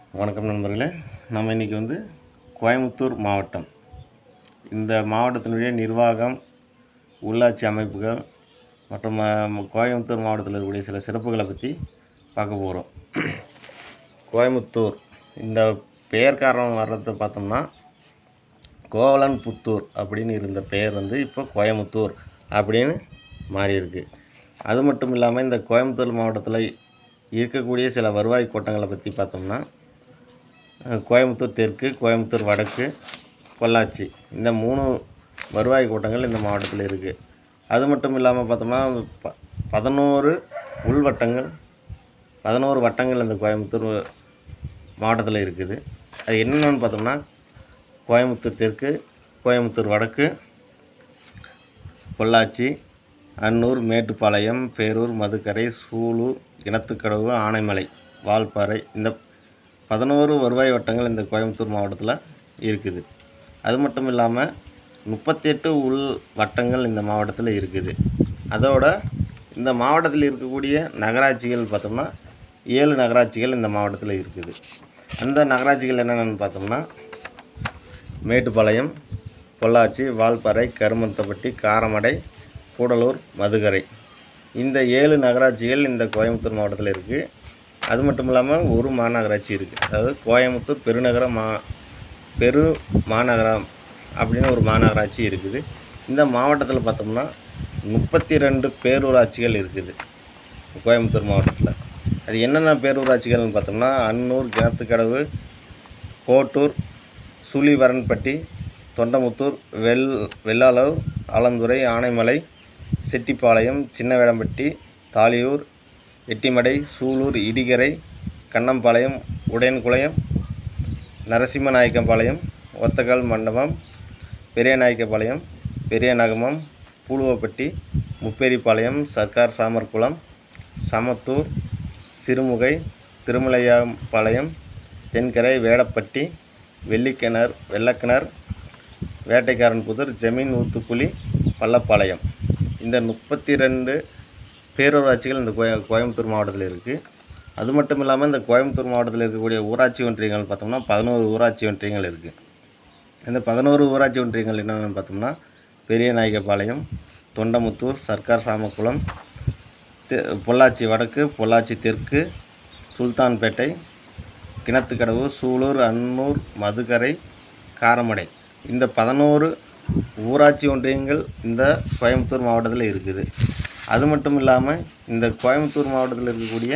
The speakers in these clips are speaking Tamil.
வணக்கம் நண்பர்களே நம்ம இன்றைக்கி வந்து கோயம்புத்தூர் மாவட்டம் இந்த மாவட்டத்தினுடைய நிர்வாகம் உள்ளாட்சி அமைப்புகள் மற்றும் ம- கோயம்புத்தூர் மாவட்டத்தில் இருக்கக்கூடிய சில சிறப்புகளை பற்றி பார்க்க போகிறோம் கோயம்புத்தூர் இந்த பெயர் காரணம் வர்றதை பார்த்தோம்னா கோவலன் புத்தூர் அப்படின்னு இருந்த பெயர் வந்து இப்போ கோயமுத்தூர் அப்படின்னு மாறியிருக்கு அது மட்டும் இல்லாமல் இந்த கோயம்புத்தூர் மாவட்டத்தில் இருக்கக்கூடிய சில வருவாய் கோட்டங்களை பற்றி பார்த்தோம்னா அஹ், கோயம்புத்தூர் தெற்கு கோயம்புத்தூர் வடக்கு பொள்ளாச்சி இந்த மூணு வருவாய் கோட்டங்கள் இந்த மாவட்டத்தில் இருக்குது அது மட்டும் இல்லாமல் பார்த்தோம்னா ப பதினோரு உள்வட்டங்கள் பதினோரு வட்டங்கள் இந்த கோயம்புத்தூர் மாவட்டத்தில் இருக்குது அது என்னென்னு பார்த்தோம்னா கோயம்புத்தூர் தெற்கு கோயம்புத்தூர் வடக்கு பொள்ளாச்சி அன்னூர் மேட்டுப்பாளையம் பேரூர் மதுக்கரை சூலூர் கிணத்துக்கடவு ஆனைமலை வால்பாறை இந்த பதினோரு வருவாய் வட்டங்கள் இந்த கோயம்புத்தூர் மாவட்டத்தில் இருக்குது அது மட்டும் இல்லாமல் முப்பத்தெட்டு உள் வட்டங்கள் இந்த மாவட்டத்தில் இருக்குது அதோட இந்த மாவட்டத்தில் இருக்கக்கூடிய நகராட்சிகள் பார்த்தோம்னா ஏழு நகராட்சிகள் இந்த மாவட்டத்தில் இருக்குது அந்த நகராட்சிகள் என்னென்னு பார்த்தோம்னா மேட்டுப்பாளையம் பொள்ளாச்சி வால்பாறை கருமத்தப்பட்டி காரமடை கூடலூர் மதுகரை இந்த ஏழு நகராட்சிகள் இந்த கோயம்புத்தூர் மாவட்டத்தில் இருக்குது அது மட்டும் இல்லாமல் ஒரு மாநகராட்சி இருக்குது அதாவது கோயம்புத்தூர் பெருநகர மா பெரு மாநகரம் அப்படின்னு ஒரு மாநகராட்சி இருக்குது இந்த மாவட்டத்தில் பார்த்தோம்னா முப்பத்தி ரெண்டு பேரூராட்சிகள் இருக்குது கோயம்புத்தூர் மாவட்டத்தில் அது என்னென்ன பேரூராட்சிகள்னு பார்த்தோம்னா அன்னூர் கிணத்துக்கடவு கோட்டூர் சூழிவரன்பட்டி தொண்டமுத்தூர் வெள் வெள்ளாளூர் ஆலந்துறை ஆனைமலை செட்டிப்பாளையம் சின்னவேடம்பட்டி தாலியூர் எட்டிமடை சூலூர் இடிகரை கண்ணம்பாளையம் உடையன்குளம் நரசிம்மநாயக்கம்பாளையம் ஒத்தக்கால் மண்டபம் பெரியநாயக்கபாளையம் பெரிய நகமம் பூலுவப்பட்டி முப்பேரிப்பாளையம் சர்க்கார் சாமர்குளம் சமத்தூர் சிறுமுகை திருமலையாம்பாளையம் தென்கரை வேடப்பட்டி வெள்ளிக்கிணர் வெள்ளக்கிணர் வேட்டைக்காரன் புதர் ஜமீன் ஊத்துக்குழி பள்ளப்பாளையம் இந்த முப்பத்தி ரெண்டு பேரூராட்சிகள் இந்த கோய கோயம்புத்தூர் மாவட்டத்தில் இருக்குது அது மட்டும் இல்லாமல் இந்த கோயம்புத்தூர் மாவட்டத்தில் இருக்கக்கூடிய ஊராட்சி ஒன்றியங்கள் பார்த்தோம்னா பதினோரு ஊராட்சி ஒன்றியங்கள் இருக்குது இந்த பதினோரு ஊராட்சி ஒன்றியங்கள் என்னென்னு பார்த்தோம்னா பெரியநாயக்கபாளையம் தொண்டமுத்தூர் சர்க்கார் சாமக்குளம் தெ- பொள்ளாச்சி வடக்கு பொள்ளாச்சி தெற்கு சுல்தான்பேட்டை கிணத்துக்கடவு சூலூர் அன்னூர் மதுக்கரை காரமடை இந்த பதினோரு ஊராட்சி ஒன்றியங்கள் இந்த கோயம்புத்தூர் மாவட்டத்தில் இருக்குது அது மட்டும் இல்லாமல் இந்த கோயம்புத்தூர் மாவட்டத்தில் இருக்கக்கூடிய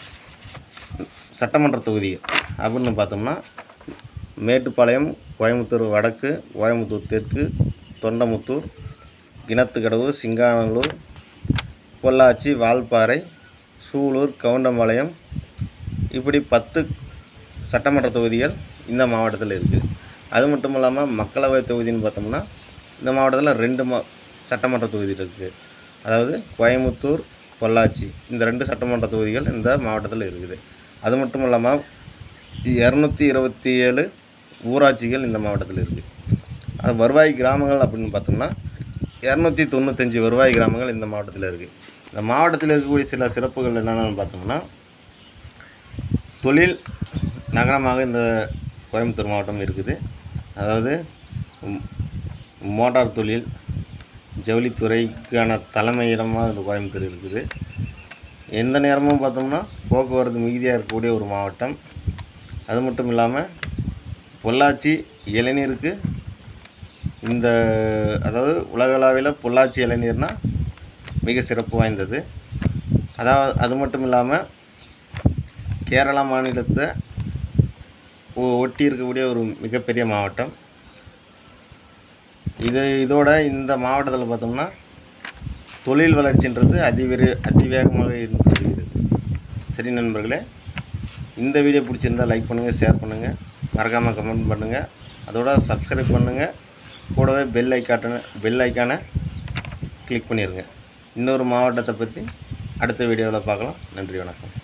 சட்டமன்ற தொகுதிகள் அப்படின்னு பார்த்தோம்னா மேட்டுப்பாளையம் கோயம்புத்தூர் வடக்கு கோயம்புத்தூர் தெற்கு தொண்டமுத்தூர் கிணத்துக்கடவு சிங்கானல்லூர் பொள்ளாச்சி வால்பாறை சூலூர் கவுண்டம்பாளையம் இப்படி பத்து சட்டமன்ற தொகுதிகள் இந்த மாவட்டத்தில் இருக்குது அது மட்டும் இல்லாமல் மக்களவை தொகுதின்னு பார்த்தோம்னா இந்த மாவட்டத்தில் ரெண்டு மா சட்டமன்ற தொகுதி இருக்குது அதாவது கோயம்புத்தூர் பொள்ளாச்சி இந்த ரெண்டு சட்டமன்ற தொகுதிகள் இந்த மாவட்டத்தில் இருக்குது அது மட்டும் இல்லாமல் இரநூத்தி இருபத்தி ஏழு ஊராட்சிகள் இந்த மாவட்டத்தில் இருக்குது அது வருவாய் கிராமங்கள் அப்படின்னு பார்த்தோம்னா இரநூத்தி தொண்ணூத்தஞ்சு வருவாய் கிராமங்கள் இந்த மாவட்டத்தில் இருக்குது இந்த மாவட்டத்தில் இருக்கக்கூடிய சில சிறப்புகள் என்னென்னு பார்த்தோம்னா தொழில் நகரமாக இந்த கோயம்புத்தூர் மாவட்டம் இருக்குது அதாவது ம், மோட்டார் தொழில் ஜவுளித்துறைக்கான தலைமையிடமாக இந்த கோயம்புத்தூர் இருக்குது எந்த நேரமும் பார்த்தோம்னா போக்குவரத்து மிகுதியாக இருக்கக்கூடிய ஒரு மாவட்டம் அது மட்டும் இல்லாமல் பொள்ளாச்சி இளநீருக்கு இந்த அதாவது உலகளவில் பொள்ளாச்சி இளநீர்னால் மிக சிறப்பு வாய்ந்தது அதாவது அது மட்டும் இல்லாமல் கேரளா மாநிலத்தை ஒ- ஒட்டி இருக்கக்கூடிய ஒரு மிகப்பெரிய மாவட்டம் இது இதோட இந்த மாவட்டத்தில் பார்த்தோம்னா தொழில் வளர்ச்சின்றது அதிவிர அதிவேகமாக இருந்து வருகிறது சரி நண்பர்களே இந்த வீடியோ பிடிச்சிருந்தா லைக் பண்ணுங்கள் ஷேர் பண்ணுங்கள் மறக்காமல் கமெண்ட் பண்ணுங்கள் அதோட சப்ஸ்கிரைப் பண்ணுங்கள் கூடவே பெல் ஐக்காட்டனை பெல் ஐக்கானை கிளிக் பண்ணிடுங்க இன்னொரு மாவட்டத்தை பற்றி அடுத்த வீடியோவில் பார்க்கலாம் நன்றி வணக்கம்